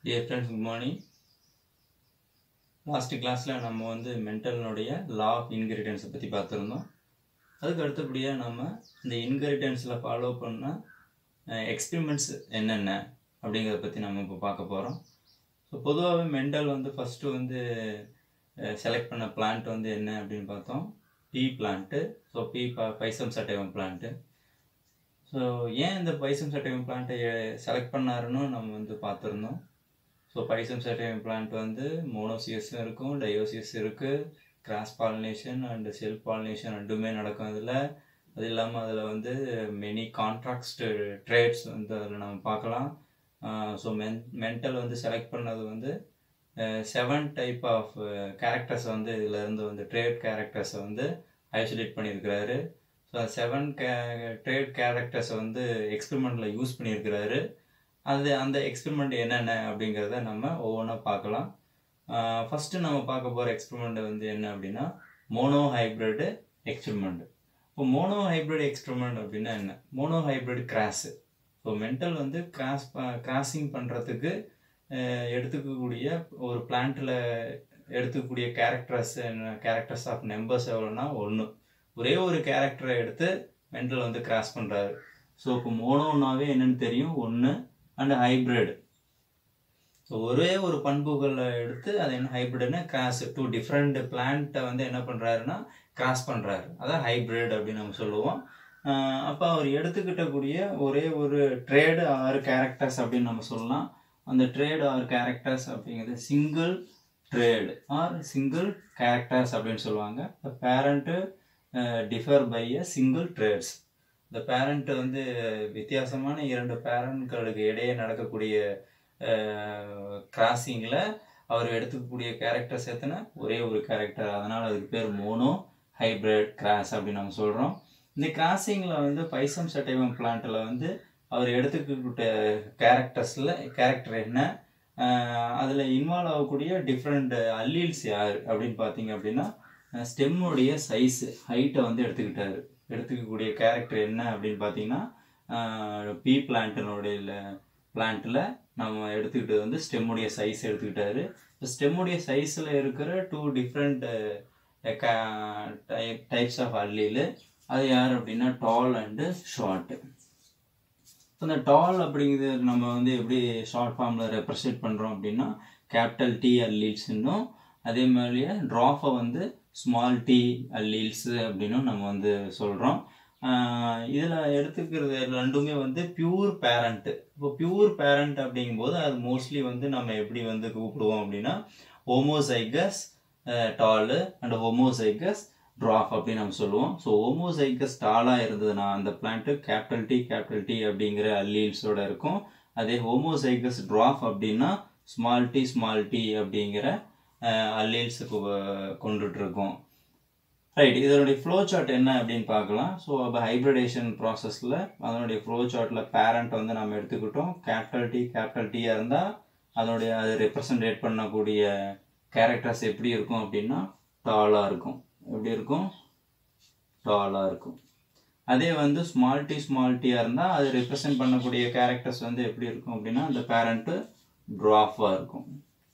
dear friends good morning last கிளாஸில் நம்ம வந்து மென்டலினுடைய லா ஆஃப் இன்கிரிடியன்ஸை பற்றி பார்த்துருந்தோம் அதுக்கு அடுத்தபடியாக நம்ம இந்த இன்கிரிடியன்ஸில் ஃபாலோ பண்ண எக்ஸ்பிரிமெண்ட்ஸ் என்னென்ன அப்படிங்கிறத பற்றி நம்ம இப்போ பார்க்க போகிறோம் ஸோ பொதுவாகவே மெண்டல் வந்து ஃபஸ்ட்டு வந்து செலக்ட் பண்ண பிளான்ட் வந்து என்ன அப்படின்னு பார்த்தோம் பீ பிளான்ட்டு ஸோ பீ ப பைசம் சட்டைவம் பிளான்ட்டு ஸோ ஏன் இந்த பைசம் சட்டைவம் பிளான்ட்டை செலக்ட் பண்ணாருன்னு நம்ம வந்து பார்த்துருந்தோம் ஸோ பைசம் சட்டைவம் பிளான்ட் வந்து மோனோசியஸும் இருக்கும் டயோசியஸ் இருக்குது cross pollination and self pollination ரெண்டுமே நடக்கும் அதில் அது இல்லாமல் அதில் வந்து மெனி கான்ட்ராக்ட் ட்ரேட்ஸ் வந்து அதில் நம்ம பார்க்கலாம் ஸோ மென் மென்டல் வந்து செலக்ட் பண்ணது வந்து செவன் டைப் ஆஃப் கேரக்டர்ஸ் வந்து இதில் இருந்து வந்து ட்ரேட் கேரக்டர்ஸை வந்து ஐசோலேட் பண்ணியிருக்கிறாரு ஸோ செவன் கே ட்ரேட் கேரக்டர்ஸை வந்து எக்ஸ்பெரிமெண்ட்டில் யூஸ் பண்ணியிருக்கிறாரு அது அந்த எக்ஸ்பெரிமெண்ட் என்னென்ன அப்படிங்கிறத நம்ம ஒவ்வொன்றா பார்க்கலாம் ஃபஸ்ட்டு நம்ம பார்க்க போகிற எக்ஸ்பெரிமெண்ட் வந்து என்ன அப்படின்னா மோனோ ஹைப்ரிடு எக்ஸ்பெரிமெண்ட் இப்போ மோனோ ஹைப்ரிட் எக்ஸ்பெரிமெண்ட் அப்படின்னா என்ன monohybrid cross so Mendel வந்து கிராஸ் கிராஸிங் பண்ணுறதுக்கு எடுத்துக்கக்கூடிய ஒரு பிளான்ட்டில் எடுத்துக்கக்கூடிய கேரக்டர்ஸ் கேரக்டர்ஸ் ஆஃப் நம்பர்ஸ் எவ்வளோன்னா ஒன்று ஒரே ஒரு கேரக்டரை எடுத்து மென்டல் வந்து கிராஸ் பண்ணுறாரு ஸோ இப்போ மோனோனாவே என்னன்னு தெரியும் ஒன்று அண்ட் ஹைப்ரிட் ஸோ ஒரே ஒரு பண்புகளை எடுத்து அது என்ன ஹைப்ரிட்னா கிராஸ் டூ டிஃப்ரெண்ட் பிளான்ட்டை வந்து என்ன பண்ணுறாருன்னா கிராஸ் பண்ணுறாரு அதான் ஹைப்ரிட் அப்படின்னு நம்ம சொல்லுவோம் அப்போ அவர் எடுத்துக்கிட்டக்கூடிய ஒரே ஒரு ட்ரேடு ஆறு கேரக்டர்ஸ் அப்படின்னு நம்ம சொல்லலாம் அந்த ட்ரேடு ஆர் கேரக்டர்ஸ் அப்படிங்கிறது single trait or single characters அப்படின்னு சொல்லுவாங்க இப்போ parent differ by a single traits இந்த பேரண்ட் வந்து வித்தியாசமான இரண்டு பேரண்ட்களுக்கு இடையே நடக்கக்கூடிய கிராசிங்கில் அவர் எடுத்துக்கக்கூடிய கேரக்டர்ஸ் எத்தனை ஒரே ஒரு கேரக்டர் அதனால் அதுக்கு பேர் மோனோ ஹைப்ரிட் கிராஸ் அப்படின்னு நம்ம சொல்கிறோம் இந்த கிராசிங்கில் வந்து பைசம் சட்டைவம் பிளான்ட்டில் வந்து அவர் எடுத்துக்கிட்ட கேரக்டர்ஸில் கேரக்டர் என்ன அதில் இன்வால்வ் ஆகக்கூடிய டிஃப்ரெண்ட் அல்லீல்ஸ் யார் அப்படின்னு பார்த்தீங்க அப்படின்னா ஸ்டெம்முடைய சைஸு ஹைட்டை வந்து எடுத்துக்கிட்டாரு எடுத்துக்கக்கூடிய கேரக்டர் என்ன அப்படின்னு பார்த்தீங்கன்னா பீ பிளான்ட்டினுடைய பிளான்ட்டில் நம்ம எடுத்துக்கிட்டது வந்து ஸ்டெம்முடைய சைஸ் எடுத்துக்கிட்டாரு இப்போ ஸ்டெம்முடைய சைஸில் இருக்கிற டூ டிஃப்ரெண்ட் டைப்ஸ் ஆஃப் அல்லில் அது யார் அப்படின்னா டால் அண்டு ஷார்ட்டு ஸோ இந்த டால் அப்படிங்கிறது நம்ம வந்து எப்படி ஷார்ட் ஃபார்மில் ரெப்ரசன்ட் பண்ணுறோம் அப்படின்னா கேபிட்டல் டி அல்லீல்ஸ்ன்னும் அதே மாதிரியே ட்ராஃபை வந்து ஸ்மால் டி அல்லீல்ஸு அப்படின்னும் நம்ம வந்து சொல்கிறோம் இதில் எடுத்துக்கிறது ரெண்டுமே வந்து பியூர் பேரண்ட்டு இப்போ பியூர் பேரண்ட் அப்படிங்கும்போது அது மோஸ்ட்லி வந்து நம்ம எப்படி வந்து கூப்பிடுவோம் அப்படின்னா homozygous tall and homozygous dwarf அப்படின்னு நம்ம சொல்லுவோம் ஸோ ஹோமோசைகஸ் டாலாக இருந்ததுன்னா அந்த plant capital T capital T அப்படிங்கிற அல்லீல்ஸோட இருக்கும் அதே ஹோமோசைகஸ் ட்ராஃப் அப்படின்னா ஸ்மால் டி ஸ்மால் டி அப்படிங்கிற அல்லீல்ஸுக்கு கொண்டுட்ருக்கோம் ரைட் இதனுடைய ஃப்ளோ சார்ட் என்ன அப்படின்னு பார்க்கலாம் ஸோ அப்போ ஹைப்ரிடேஷன் ப்ராசஸில் அதனுடைய ஃப்ளோ சார்ட்டில் பேரண்ட் வந்து நம்ம எடுத்துக்கிட்டோம் கேபிட்டல் டி கேபிட்டல் டியாக இருந்தால் அதனுடைய அது ரெப்ரசன்டேட் பண்ணக்கூடிய கேரக்டர்ஸ் எப்படி இருக்கும் அப்படின்னா டாலாக இருக்கும் எப்படி இருக்கும் டாலாக இருக்கும் அதே வந்து ஸ்மால் டி ஸ்மால் டியாக இருந்தால் அது ரெப்ரசன்ட் பண்ணக்கூடிய கேரக்டர்ஸ் வந்து எப்படி இருக்கும் அப்படின்னா அந்த பேரண்ட்டு ட்ராஃபாக இருக்கும்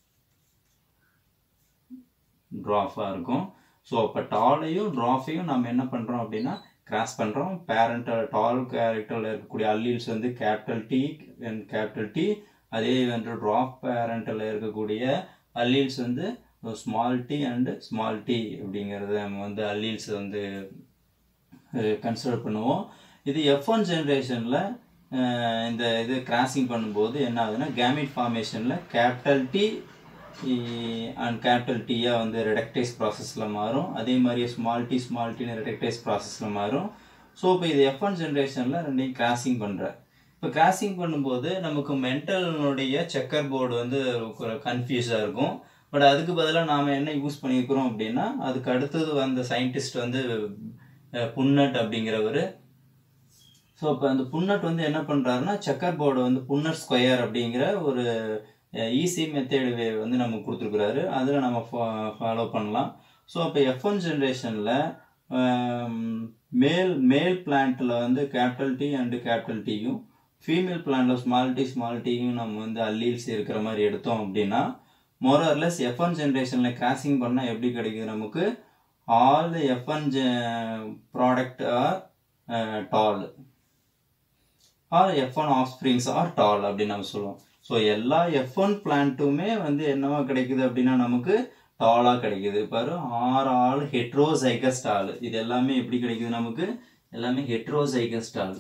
ட்ராஃபாக இருக்கும் ஸோ அப்போ டாலையும் ட்ராஃபையும் நம்ம என்ன பண்ணுறோம் அப்படின்னா கிராஸ் பண்ணுறோம் பேரண்டல் டால் கேரக்டரில் இருக்கக்கூடிய அல்லீல்ஸ் வந்து capital T and capital T அதே வந்து ட்ராஃப் பேரண்டில் இருக்கக்கூடிய அல்லீல்ஸ் வந்து small t and small t அப்படிங்கிறத நம்ம வந்து அல்லீல்ஸ் வந்து கன்சிடர் பண்ணுவோம் இது எஃப் ஒன் ஜென்ரேஷனில் இந்த இது கிராசிங் பண்ணும்போது என்ன ஆகுதுன்னா கேமிட் ஃபார்மேஷனில் கேபிட்டல் டி அண்ட் கேபிட்டல் டீயாக வந்து ரெடக்டைஸ் ப்ராசஸில் மாறும் அதே மாதிரி ஸ்மால் டி ஸ்மால் டின்னு ரெடக்டைஸ் ப்ராசஸில் மாறும் ஸோ இப்போ இது எஃப் ஒன் ஜென்ரேஷனில் ரெண்டையும் கிராசிங் பண்ணுறேன் இப்போ கிராசிங் பண்ணும்போது நமக்கு மென்டலினுடைய செக்கர் போர்டு வந்து கன்ஃபியூஸாக இருக்கும் பட் அதுக்கு பதிலாக நாம் என்ன யூஸ் பண்ணியிருக்கிறோம் அப்படின்னா அதுக்கு அடுத்தது வந்த சயின்டிஸ்ட் வந்து புன்னட் அப்படிங்கிறவர் ஸோ இப்போ அந்த புன்னட் வந்து என்ன பண்ணுறாருன்னா செக்கர் போர்டு வந்து புன்னட் ஸ்கொயர் அப்படிங்கிற ஒரு ஈஸி மெத்தேடு வே வந்து நமக்கு கொடுத்துருக்குறாரு அதில் நம்ம ஃபா ஃபாலோ பண்ணலாம் ஸோ அப்போ எஃப் ஒன் ஜென்ரேஷனில் மேல் மேல் பிளான்ட்டில் வந்து கேபிட்டல் டி அண்டு கேபிட்டல் டியும் ஃபீமேல் பிளான்ல ஸ்மால் டி ஸ்மால் டியும் நம்ம வந்து அல்லீல்ஸ் இருக்கிற மாதிரி எடுத்தோம் அப்படின்னா மோரர்லெஸ் எஃப் ஒன் ஜென்ரேஷனில் கிராசிங் பண்ணால் எப்படி கிடைக்குது நமக்கு all the F one product are tall or F one offsprings are tall அப்படின்னு நம்ம சொல்லுவோம் ஸோ எல்லா எஃப் ஒன் பிளான்ட்டுமே வந்து என்னவா கிடைக்குது அப்படின்னா நமக்கு டாலாக கிடைக்குது பாரு ஆர் ஆல் ஹெட்ரோசைகஸ் டால் இது எல்லாமே எப்படி கிடைக்குது நமக்கு எல்லாமே ஹெட்ரோசைகஸ் டால்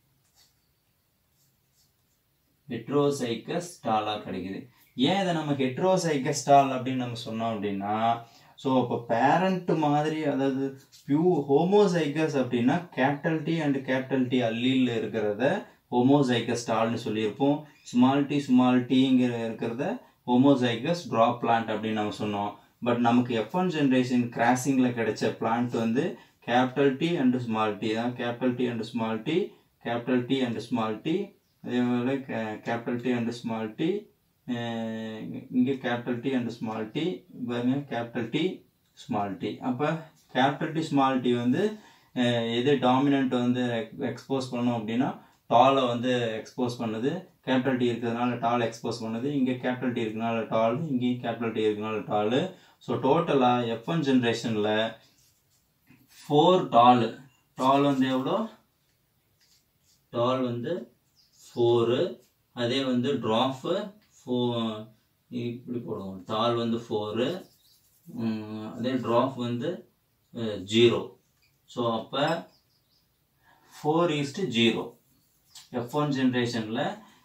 ஹெட்ரோசைகஸ் டாலாக கிடைக்குது ஏன் இதை நம்ம ஹெட்ரோசைகஸ் டால் அப்படின்னு நம்ம சொன்னோம் அப்படின்னா ஸோ இப்போ பேரண்ட் மாதிரி அதாவது பியூ ஹோமோசைகஸ் அப்படின்னா capital T and capital T அல்லில் இருக்கிறத ஹோமோசைகஸ் டால்னு சொல்லியிருப்போம் ஸ்மால் டி ஸ்மால் டிங்கிற இருக்கிறத ஹோமோசைகஸ் ட்ராப் பிளான்ட் அப்படின்னு நம்ம சொன்னோம் பட் நமக்கு எஃப் ஒன் ஜென்ரேஷன் கிராசிங்கில் கிடைச்ச பிளான்ட் வந்து capital T and small t தான் capital T and small t capital T and small t அதே மாதிரி capital T and small t இங்கே capital T and small t பாருங்க கேபிட்டல் டி ஸ்மால் டி அப்போ capital T small t வந்து அஹ், எது dominant வந்து எக்ஸ்போஸ் பண்ணோம் அப்படின்னா டாலை வந்து எக்ஸ்போஸ் பண்ணுது கேபிட்டல் டி இருக்கிறதுனால டால் எக்ஸ்போஸ் பண்ணுது இங்கே கேபிட்டல் டி இருக்கிறதுனால டால் இங்கேயும் கேபிட்டல் டி இருக்கிறதுனால டால் ஸோ டோட்டலாக எஃப் ஒன் ஜென்ரேஷனில் ஃபோர் டால் டால் வந்து எவ்வளோ டால் வந்து ஃபோரு அதே வந்து ட்ராஃபு ஃபோ இப்படி போடுவோம் டால் வந்து ஃபோரு அதே ட்ராஃப் வந்து ஜீரோ ஸோ அப்போ four is to zero F one ஜென்ரேஷனில்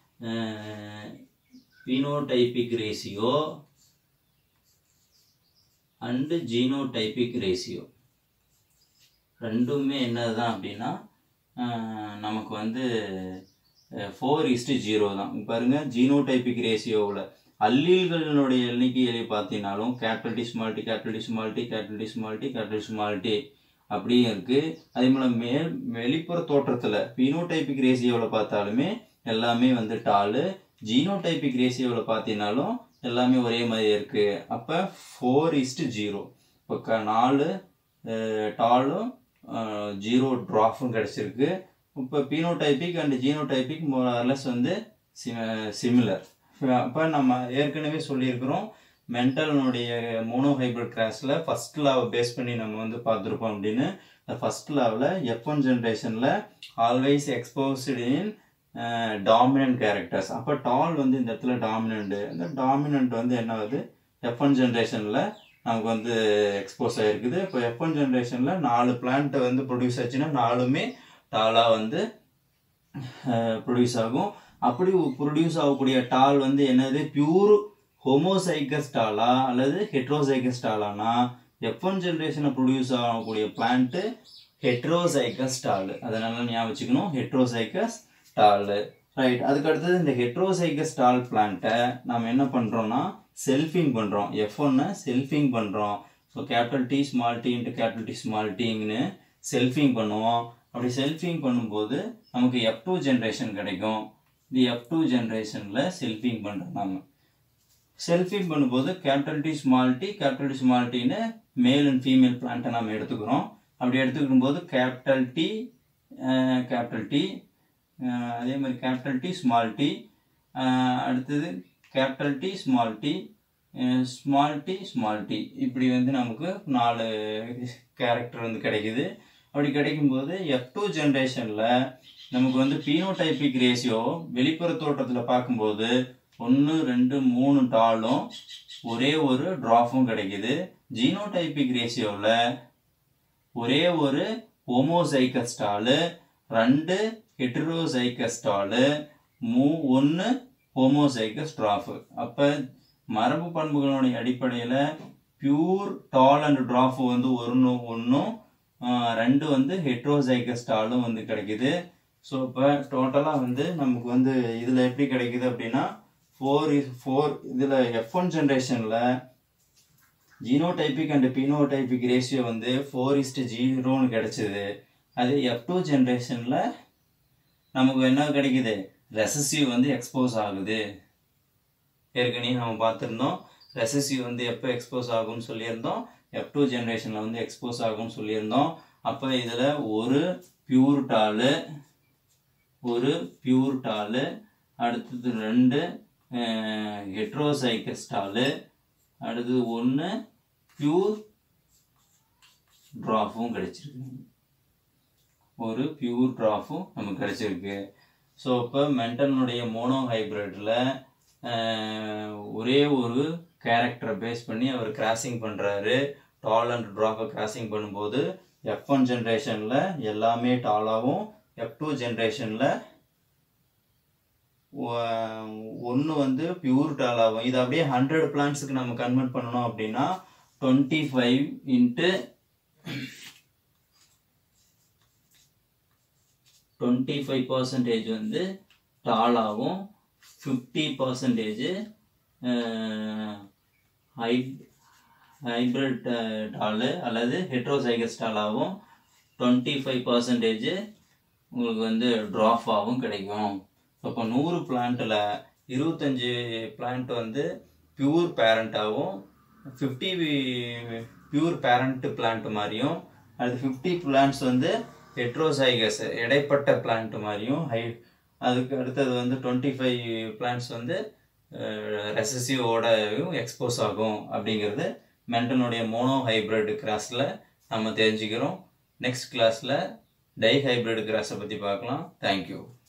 phenotypic ratio and genotypic ratio ரெண்டுமே என்னதுதான் அப்படின்னா அஹ், நமக்கு வந்து ஃபோர் இஸ்டு ஜீரோ தான் இங்க பாருங்க ஜீனோடைபிக் ரேஷியோவில் அல்லீல்களினுடைய எண்ணிக்கையை பார்த்தீங்கன்னாலும் capital T small t capital T small t capital T small t capital small t அப்படியும் இருக்கு அதே போல் மேல் வெளிப்புற தோற்றத்தில் பினோடைபிக் ரேஷியோவில் பார்த்தாலுமே எல்லாமே வந்து டாலு ஜீனோடைபிக் ரேஷியோவில் பார்த்தீங்கன்னாலும் எல்லாமே ஒரே மாதிரி இருக்கு அப்போ ஃபோர் இஸ்டு ஜீரோ இப்போ க நாலு டாலும் ஜீரோ ட்ராஃபும் கிடச்சிருக்கு இப்போ பீனோடைபிக் அண்ட் ஜீனோடைபிக் மோரலஸ் வந்து சிமிலர் அப்போ நம்ம ஏற்கனவே சொல்லியிருக்கிறோம் மென்டல்னுடைய மோனோஹைபிரிட் கிராஸில் ஃபர்ஸ்ட் லாவை பேஸ் பண்ணி நம்ம வந்து பார்த்துருப்போம் அப்படின்னு இந்த ஃபர்ஸ்ட் லாவில் எஃப் ஒன் ஜென்ரேஷனில் always exposed in dominant characters அப்போ டால் வந்து இந்த இடத்துல டாமினண்ட் இந்த டாமினன்ட் வந்து என்ன ஆகுது எஃப் ஒன் ஜென்ரேஷனில் நமக்கு வந்து எக்ஸ்போஸ் ஆகிருக்குது இப்போ எஃப் ஒன் ஜென்ரேஷனில் நாலு பிளான்ட் வந்து ப்ரொடியூஸ் ஆச்சுன்னா நாலுமே டாலாக வந்து ப்ரொடியூஸ் ஆகும் அப்படி ப்ரொடியூஸ் ஆகக்கூடிய டால் வந்து என்னது பியூர் ஹோமோசைகஸ் டாலா அல்லது ஹெட்ரோசைகஸ் டாலானா எஃப் ஒன் ஜென்ரேஷனில் ப்ரொடியூஸ் ஆகக்கூடிய பிளான்ட்டு ஹெட்ரோசைகஸ் டால் அதனால ஞாபகம் வச்சுக்கணும் ஹெட்ரோசைகஸ் டால் ரைட் அதுக்கு அடுத்தது இந்த ஹெட்ரோசைகஸ் டால் பிளான்ட்டை நம்ம என்ன பண்ணுறோம்னா செல்ஃபிங் பண்ணுறோம் எஃப் ஒன்னை செல்ஃபிங் பண்ணுறோம் so capital T small t into capital T small டிங்னு செல்ஃபிங் பண்ணுவோம் அப்படி செல்ஃபிங் பண்ணும்போது நமக்கு எஃப் டூ ஜென்ரேஷன் கிடைக்கும் இது எஃப் டூ ஜென்ரேஷனில் செல்ஃபிங் பண்ணுறோம் நம்ம செல்ஃபிங் பண்ணும்போது capital T small t capital T small டின்னு மேல் அண்ட் ஃபீமேல் பிளான்ட்டை நம்ம எடுத்துக்கிறோம் அப்படி எடுத்துக்கும் போது கேபிட்டல் டி கேபிட்டல் டி அதே மாதிரி கேபிட்டல் டி ஸ்மால் டி அடுத்தது capital T small t small t small t இப்படி வந்து நமக்கு நாலு கேரக்டர் வந்து கிடைக்குது அப்படி கிடைக்கும்போது எஃப் டூ ஜென்ரேஷனில் நமக்கு வந்து பீனோடைபிக் ரேஷியோ வெளிப்புற தோற்றத்தில் பார்க்கும்போது ஒன்று ரெண்டு மூணு டாலும் ஒரே ஒரு ட்ராஃபும் கிடைக்குது ஜீனோடைபிக் ரேஷியோவில் ஒரே ஒரு ஹோமோசைக்கஸ் டாலு ரெண்டு ஹெட்ரோசைக்கஸ் டாலு மூ ஒன்று ஹோமோசைக்கஸ் ட்ராஃபு அப்போ மரபு பண்புகளுடைய அடிப்படையில் பியூர் டால் அண்ட் ட்ராஃப் வந்து ஒன்று ஒன்றும் ரெண்டு வந்து ஹெட்ரோசைக்கஸ் டாலும் வந்து கிடைக்குது ஸோ இப்போ டோட்டலாக வந்து நமக்கு வந்து இதில் எப்படி கிடைக்குது அப்படின்னா ஃபோர் இஸ் ஃபோர் இதில் எஃப் ஒன் ஜென்ரேஷனில் ஜீனோடைபிக் அண்ட் பினோடைபிக் ரேஷியோ வந்து ஃபோர் இஸ்டு ஜீரோன்னு கிடைச்சிது அது எஃப் டூ ஜென்ரேஷனில் நமக்கு என்ன கிடைக்குது ரெசசிவ் வந்து எக்ஸ்போஸ் ஆகுது ஏற்கனவே நம்ம பார்த்துருந்தோம் ரெசசிவ் வந்து எப்போ எக்ஸ்போஸ் ஆகும்னு சொல்லியிருந்தோம் எஃப் டூ ஜென்ரேஷனில் வந்து எக்ஸ்போஸ் ஆகும்னு சொல்லியிருந்தோம் அப்போ இதில் ஒரு பியூர் டாலு ஒரு பியூர் டாலு அடுத்தது ரெண்டு ஹெட்ரோசைக்கஸ் டாலு அடுத்தது ஒன்று பியூர் ட்ராஃபும் கிடைச்சிருக்கு ஒரு பியூர் ட்ராஃபும் நமக்கு கிடைச்சிருக்கு ஸோ இப்போ மென்டனுடைய மோனோ ஹைப்ரிட்டில் ஒரே ஒரு கேரக்டரை பேஸ் பண்ணி அவர் கிராசிங் பண்ணுறாரு டால் அண்ட் ட்ராப்பை கிராசிங் பண்ணும்போது எஃப் ஒன் ஜென்ரேஷனில் எல்லாமே டாலாகவும் எஃப் டூ ஜென்ரேஷனில் ஒன்று வந்து பியூர் டாலாகும் இது அப்படியே ஹண்ட்ரட் பிளான்ஸுக்கு நம்ம கன்வெர்ட் பண்ணணும் அப்படின்னா twenty five into twenty five percentage வந்து டாலாகவும் ஃபிஃப்டி பர்சன்டேஜ் ஹை ஹைப்ரிட் டாலு அல்லது ஹெட்ரோசைகஸ் டாலாகவும் டுவெண்ட்டி ஃபைவ் பர்சன்டேஜ் உங்களுக்கு வந்து ட்ராஃபாகவும் கிடைக்கும் அப்போ நூறு பிளான்ட்டில் இருபத்தஞ்சி பிளான்ட் வந்து பியூர் பேரண்ட்டாகவும் ஃபிஃப்டி பியூர் பேரண்ட் பிளான்ட் மாதிரியும் அது ஃபிஃப்டி பிளான்ட்ஸ் வந்து ஹெட்ரோசைகஸ் இடைப்பட்ட பிளான்ட் மாதிரியும் ஹை அதுக்கு அடுத்தது வந்து டுவெண்ட்டி ஃபைவ் பிளான்ட்ஸ் வந்து ரெசசிவோடையும் எக்ஸ்போஸ் ஆகும் அப்படிங்கிறது மென்டனுடைய மோனோ ஹைப்ரிட் கிராஸில் நம்ம தெரிஞ்சுக்கிறோம் நெக்ஸ்ட் கிளாஸில் டை ஹைப்ரிட் கிராஸை பற்றி பார்க்கலாம் தேங்க்யூ